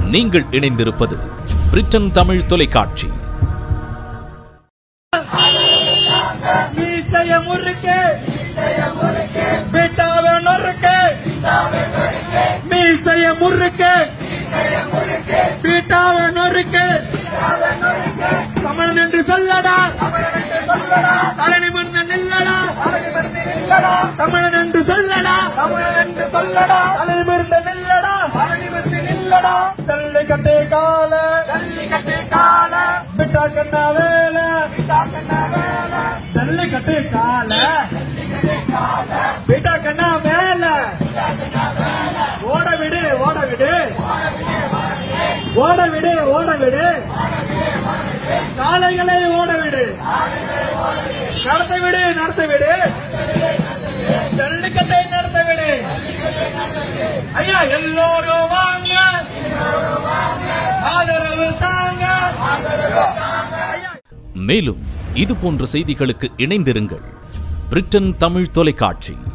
நீங்கள் இணைந்திருப்பது பிரிட்டன் தமிழ் தொலைக்காட்சி மீசைய முறுக்கு பிட்டாவ நொறுக்கு மீசைய முறுக்கு பீட்டாவ நொறுக்கு தமிழன் என்று சொல்லடா தரணி மன்ன நில்லடா தமிழன் என்று சொல்லடா தமிழன் என்று சொல்லடா தலைமிருந்த நில்லடா தலைமிருந்த நில்லடா தள்ளி கட்டே கால தள்ளி கட்டே கால பிட்டா கண்ணா வேல பிட்டா கண்ணா வேல தள்ளி கட்டே கால பிட்டா கண்ணா வேல ஓட விடு ஓட விடு ஓட விடு ஓட விடு காளைகளை ஓட விடு நடத்த விடு நடத்த விடு ஜல்லிக்கட்டை நடத்த விடு ஐயா எல்லோரும் வாங்க ஆதரவு தாங்க ஐயா மேலும் இது போன்ற செய்திகளுக்கு இணைந்திருங்கள் பிரிட்டன் தமிழ் தொலைக்காட்சி